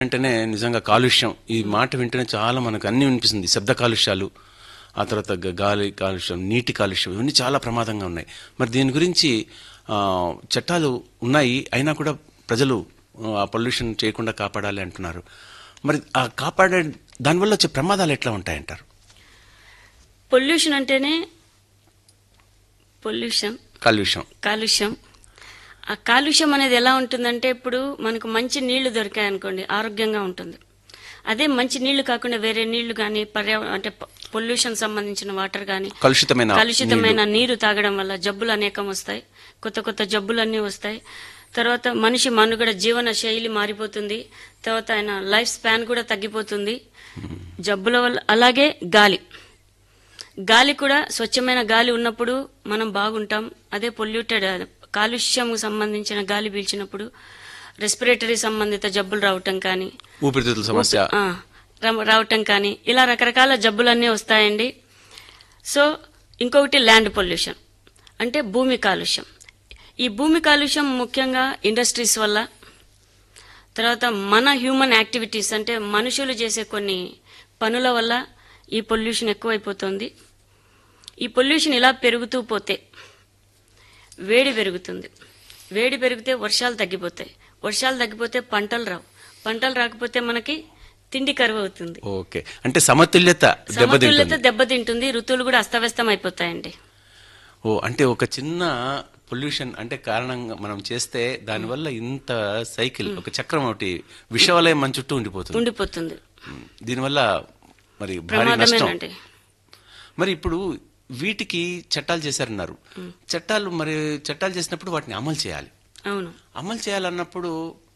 వెంటనే నిజంగా కాలుష్యం ఈ మాట వింటేనే చాలా మనకు అన్ని వినిపిస్తుంది శబ్ద కాలుష్యాలు ఆ తర్వాత గ- గాలి కాలుష్యం నీటి కాలుష్యం ఇవన్నీ చాలా ప్రమాదంగా ఉన్నాయి మరి దీని గురించి ఆ, చట్టాలు ఉన్నాయి అయినా కూడా ప్రజలు ఆ పొల్యూషన్ చేయకుండా కాపాడాలి అంటున్నారు మరి ఆ కాపాడే దానివల్ల వచ్చే ప్రమాదాలు ఎట్లా ఉంటాయంటారు పొల్యూషన్ అంటేనే పొల్యూషన్ కాలుష్యం కాలుష్యం ఆ కాలుష్యం అనేది ఎలా ఉంటుందంటే ఇప్పుడు మనకు మంచి నీళ్లు దొరికాయి అనుకోండి ఆరోగ్యంగా ఉంటుంది అదే మంచి నీళ్లు కాకుండా వేరే నీళ్లు కానీ పర్యావరణ అంటే పొల్యూషన్ సంబంధించిన వాటర్ కానీ కలుషితమైన కలుషితమైన నీరు తాగడం వల్ల జబ్బులు అనేకం వస్తాయి కొత్త కొత్త జబ్బులన్నీ వస్తాయి తర్వాత మనిషి మనుగడ జీవన శైలి మారిపోతుంది తర్వాత ఆయన లైఫ్ స్పాన్ కూడా తగ్గిపోతుంది జబ్బుల వల్ల అలాగే గాలి గాలి కూడా స్వచ్ఛమైన గాలి ఉన్నప్పుడు మనం బాగుంటాం అదే పొల్యూటెడ్ కాలుష్యం సంబంధించిన గాలి పీల్చినప్పుడు రెస్పిరేటరీ సంబంధిత జబ్బులు రావటం కానీ ఊపిరితిత్తుల సమస్య ఆ, రా- రావటం కానీ ఇలా రకరకాల జబ్బులన్నీ వస్తాయండి సో ఇంకొకటి ల్యాండ్ పొల్యూషన్ అంటే భూమి కాలుష్యం ఈ భూమి కాలుష్యం ముఖ్యంగా ఇండస్ట్రీస్ వల్ల తర్వాత మన హ్యూమన్ యాక్టివిటీస్ అంటే మనుషులు చేసే కొన్ని పనుల వల్ల ఈ పొల్యూషన్ ఎక్కువైపోతుంది ఈ పొల్యూషన్ ఇలా పెరుగుతూ పోతే వేడి పెరుగుతుంది వేడి పెరిగితే వర్షాలు తగ్గిపోతాయి వర్షాలు తగ్గిపోతే పంటలు రావు పంటలు రాకపోతే మనకి తిండి కరువు అవుతుంది ఓకే అంటే సమతుల్యత సమతుల్యత దెబ్బతింటుంది దెబ్బతింటుంది ఋతువులు కూడా అస్తవ్యస్తం అయిపోతాయండి ఓ అంటే ఒక చిన్న పొల్యూషన్ అంటే కారణంగా మనం చేస్తే దానివల్ల ఇంత సైకిల్ ఒక చక్రం ఒకటి విషవలయం మన చుట్టూ ఉండిపోతుంది ఉండిపోతుంది ఉమ్, దీనివల్ల మరి భారీ నష్టం ప్రమాదమేనండి మరి ఇప్పుడు వీటికి చట్టాలు చేశారన్నారు చట్టాలు మరి చట్టాలు చేసినప్పుడు వాటిని అమలు చేయాలి అవును అమలు చేయాలన్నప్పుడు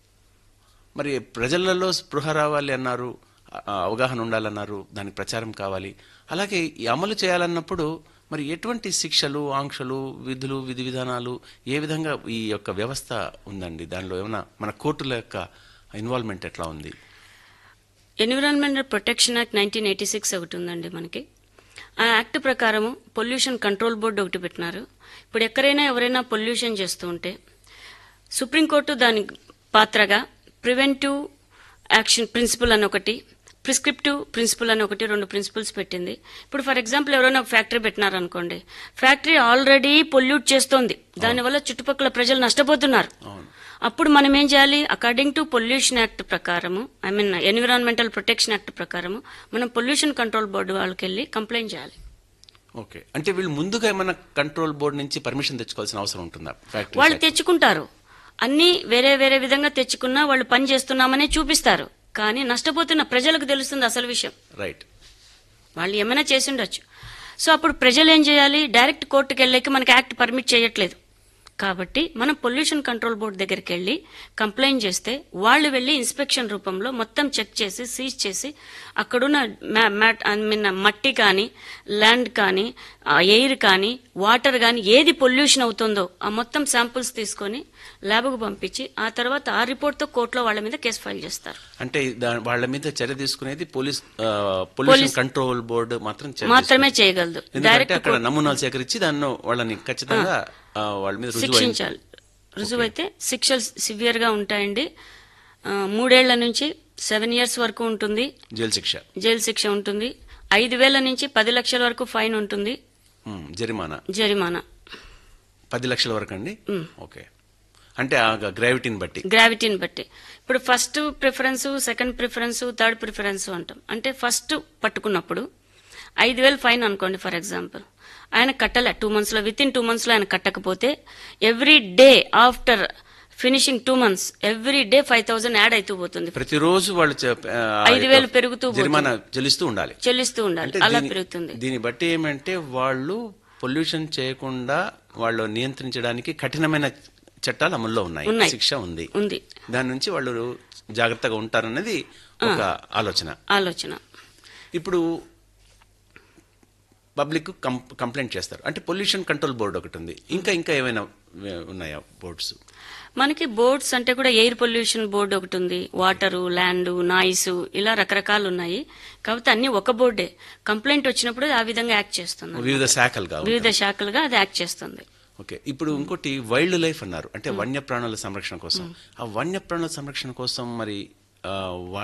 మరి ప్రజలలో స్పృహ రావాలి అన్నారు ఆ, అవగాహన ఉండాలన్నారు దానికి ప్రచారం కావాలి అలాగే ఈ అమలు చేయాలన్నప్పుడు మరి ఎటువంటి శిక్షలు ఆంక్షలు విధులు విధి విధానాలు ఏ విధంగా ఈ యొక్క వ్యవస్థ ఉందండి దానిలో ఏమైనా మన కోర్టుల యొక్క ఇన్వాల్వ్మెంట్ ఎట్లా ఉంది environmental protection act nineteen eighty six ఒకటి ఉందండి మనకి ఆ యాక్ట్ ప్రకారము పొల్యూషన్ కంట్రోల్ బోర్డు ఒకటి పెట్టినారు ఇప్పుడు ఎక్కడైనా ఎవరైనా పొల్యూషన్ చేస్తూ ఉంటే సుప్రీంకోర్టు దాని పాత్రగా ప్రివెంటివ్ యాక్షన్ ప్రిన్సిపల్ అని ఒకటి ప్రిస్క్రిప్టివ్ ప్రిన్సిపల్ అని ఒకటి రెండు ప్రిన్సిపల్స్ పెట్టింది ఇప్పుడు ఫర్ ఎగ్జాంపుల్ ఎవరైనా ఒక ఫ్యాక్టరీ పెట్టినారనుకోండి ఫ్యాక్టరీ ఆల్రెడీ పొల్యూట్ చేస్తోంది దానివల్ల చుట్టుపక్కల ప్రజలు నష్టపోతున్నారు అవును అప్పుడు మనం ఏం చేయాలి అకార్డింగ్ టు పొల్యూషన్ యాక్ట్ ప్రకారము I mean environmental protection act ప్రకారము మనం పొల్యూషన్ కంట్రోల్ బోర్డు వాళ్ళకి వెళ్ళి కంప్లైంట్ చేయాలి ఓకే అంటే వీళ్ళు ముందుగా ఏమైనా కంట్రోల్ బోర్డు నుంచి పర్మిషన్ తెచ్చుకోవాల్సిన అవసరం ఉంటుందా ఫ్యాక్టరీ వాళ్ళు తెచ్చుకుంటారు అన్ని వేరే వేరే విధంగా తెచ్చుకున్నా వాళ్ళు పని చేస్తున్నామనే చూపిస్తారు కానీ నష్టపోతున్న ప్రజలకు తెలుస్తుంది అసలు విషయం రైట్ వాళ్ళు ఏమైనా చేసి ఉండొచ్చు సో అప్పుడు ప్రజలు ఏం చేయాలి డైరెక్ట్ కోర్టుకు వెళ్ళాక మనకి యాక్ట్ పర్మిట్ చేయట్లేదు కాబట్టి మనం పొల్యూషన్ కంట్రోల్ బోర్డు దగ్గరికి వెళ్ళి కంప్లైంట్ చేస్తే వాళ్ళు వెళ్ళి ఇన్స్పెక్షన్ రూపంలో మొత్తం చెక్ చేసి సీజ్ చేసి అక్కడున్న మ్యా- మ్యాట్ ఐ మీన్ మట్టి కానీ ల్యాండ్ కానీ ఎయిర్ కానీ వాటర్ కానీ ఏది పొల్యూషన్ అవుతుందో ఆ మొత్తం శాంపుల్స్ తీసుకొని ల్యాబ్కు పంపించి ఆ తర్వాత ఆ రిపోర్ట్తో కోర్టులో వాళ్ళ మీద కేసు ఫైల్ చేస్తారు అంటే దా- వాళ్ళ మీద చర్య తీసుకునేది పోలీస్ ఆ, పొల్యూషన్ కంట్రోల్ బోర్డు మాత్రం చర్య మాత్రమే చేయగలదు ఎందుకంటే డైరెక్ట్ అక్కడ నమూనాలు సేకరించి దాన్ని వాళ్ళని ఖచ్చితంగా ఆ, వాళ్ళ మీద రుజువు అయింది. శిక్షించాలి రుజువైతే శిక్షలు సివియర్ గా ఉంటాయండి ఆ, మూడేళ్ల నుంచి సెవెన్ ఇయర్స్ వరకు ఉంటుంది జైలు శిక్ష జైలు శిక్ష ఉంటుంది ఐదు వేల నుంచి పది లక్షల వరకు ఫైన్ ఉంటుంది ఉమ్, జరిమానా జరిమానా పది లక్షల వరకు అండి ఓకే అంటే ఆ గ్రావిటీని బట్టి గ్రావిటీని బట్టి ఇప్పుడు first preference second preference third preference అంటాం అంటే ఫస్ట్ పట్టుకున్నప్పుడు ఐదు వేలు ఫైన్ అనుకోండి ఫర్ ఎగ్జాంపుల్ ఆయన కట్టలే టూ మంత్స్ లో విత్ ఇన్ టూ మంత్స్ లో ఆయన కట్టకపోతే every day after finishing two months every day five thousand add అవుతూ పోతుంది ప్రతిరోజు వాళ్ళు చె- ఆ, ఐదు వేలు పెరుగుతూ జరిమానా చెల్లిస్తూ ఉండాలి చెల్లిస్తూ ఉండాలి అంటే అలా దీని- పెరుగుతుంది దీన్ని బట్టి ఏమంటే వాళ్ళు పొల్యూషన్ చేయకుండా వాళ్ళు నియంత్రించడానికి కఠినమైన చట్టాలు అమల్లో ఉన్నాయి ఉన్నాయి. శిక్ష ఉంది ఉంది దాని నుంచి వాళ్ళు జాగ్రత్తగా ఉంటారన్నది ఒక ఆలోచన ఆలోచన ఇప్పుడు పబ్లిక్ కంప్లైంట్ చేస్తారు అంటే పొల్యూషన్ కంట్రోల్ బోర్డు ఒకటి ఉంది ఇంకా ఇంకా ఏమైనా వే- ఉన్నాయా బోర్డ్స్ మనకి బోర్డ్స్ అంటే కూడా ఎయిర్ పొల్యూషన్ బోర్డు ఒకటి ఉంది వాటరు ల్యాండ్ నాయిస్ ఇలా రకరకాలు ఉన్నాయి కాకపోతే అన్ని ఒక బోర్డే కంప్లైంట్ వచ్చినప్పుడు ఆ విధంగా యాక్ట్ చేస్తుంది వివిధ శాఖలుగా ఉంటాయి. వివిధ శాఖలుగా అది యాక్ట్ చేస్తుంది ఓకే ఇప్పుడు ఇంకోటి వైల్డ్ లైఫ్ అన్నారు అంటే వన్యప్రాణుల సంరక్షణ కోసం ఆ వన్యప్రాణుల సంరక్షణ కోసం మరి ఆ,